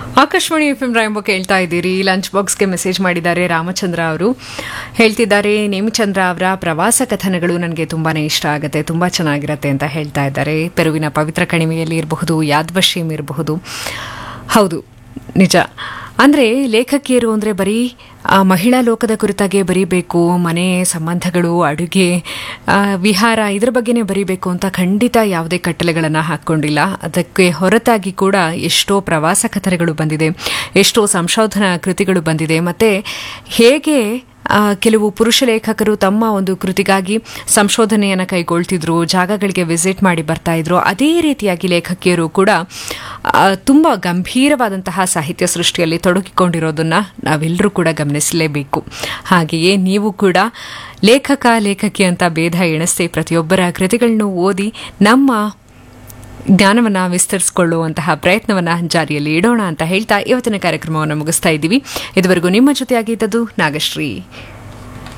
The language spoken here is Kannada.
ಆಕಾಶವಾಣಿ ಎಫ್ ಎಂ ರಾಯಂಬ ಕೇಳ್ತಾ ಇದ್ದೀರಿ ಲಂಚ್ ಬಾಕ್ಸ್ಗೆ ಮೆಸೇಜ್ ಮಾಡಿದ್ದಾರೆ ರಾಮಚಂದ್ರ ಅವರು ಹೇಳ್ತಿದ್ದಾರೆ ನೇಮಿಚಂದ್ರ ಅವರ ಪ್ರವಾಸ ಕಥನಗಳು ನನಗೆ ತುಂಬಾನೇ ಇಷ್ಟ ಆಗುತ್ತೆ ತುಂಬಾ ಚೆನ್ನಾಗಿರುತ್ತೆ ಅಂತ ಹೇಳ್ತಾ ಇದ್ದಾರೆ ಪೆರುವಿನ ಪವಿತ್ರ ಕಣಿವೆಯಲ್ಲಿ ಇರಬಹುದು ಯಾದ್ವಶೀಮ್ ಇರಬಹುದು ಹೌದು ನಿಜ ಅಂದರೆ ಲೇಖಕಿಯರು ಅಂದರೆ ಬರೀ ಆ, ಮಹಿಳಾ ಲೋಕದ ಕುರಿತಾಗೆ ಬರೀಬೇಕು ಮನೆ ಸಂಬಂಧಗಳು ಅಡುಗೆ ಆ, ವಿಹಾರ ಇದ್ರ ಬಗ್ಗೆನೇ ಬರೀಬೇಕು ಅಂತ ಖಂಡಿತ ಯಾವುದೇ ಕಟ್ಟಲೆಗಳನ್ನು ಹಾಕ್ಕೊಂಡಿಲ್ಲ ಅದಕ್ಕೆ ಹೊರತಾಗಿ ಕೂಡ ಎಷ್ಟೋ ಪ್ರವಾಸ ಕಥನಗಳು ಬಂದಿದೆ ಎಷ್ಟೋ ಸಂಶೋಧನಾ ಕೃತಿಗಳು ಬಂದಿದೆ ಮತ್ತು ಹೇಗೆ ಆ, ಕೆಲವು ಪುರುಷ ಲೇಖಕರು ತಮ್ಮ ಒಂದು ಕೃತಿಗಾಗಿ ಸಂಶೋಧನೆಯನ್ನು ಕೈಗೊಳ್ತಿದ್ರು ಜಾಗಗಳಿಗೆ ವಿಸಿಟ್ ಮಾಡಿ ಬರ್ತಾ ಇದ್ರು ಅದೇ ರೀತಿಯಾಗಿ ಲೇಖಕಿಯರು ಕೂಡ ಆ, ತುಂಬ ಗಂಭೀರವಾದಂತಹ ಸಾಹಿತ್ಯ ಸೃಷ್ಟಿಯಲ್ಲಿ ತೊಡಗಿಕೊಂಡಿರೋದನ್ನ ನಾವೆಲ್ಲರೂ ಕೂಡ ಗಮನಿಸಲೇಬೇಕು ಹಾಗೆಯೇ ನೀವು ಕೂಡ ಲೇಖಕ ಲೇಖಕಿ ಅಂತ ಭೇದ ಎಣಿಸ್ತೆ ಪ್ರತಿಯೊಬ್ಬರ ಕೃತಿಗಳನ್ನು ಓದಿ ನಮ್ಮ ಜ್ಞಾನವನ್ನ ವಿಸ್ತರಿಸಿಕೊಳ್ಳುವಂತಹ ಪ್ರಯತ್ನವನ್ನ ಜಾರಿಯಲ್ಲಿ ಇಡೋಣ ಅಂತ ಹೇಳ್ತಾ ಇವತ್ತಿನ ಕಾರ್ಯಕ್ರಮವನ್ನು ಮುಗಿಸ್ತಾ ಇದ್ದೀವಿ ಇದುವರೆಗೂ ನಿಮ್ಮ ಜೊತೆಯಾಗಿದ್ದದು ನಾಗಶ್ರೀ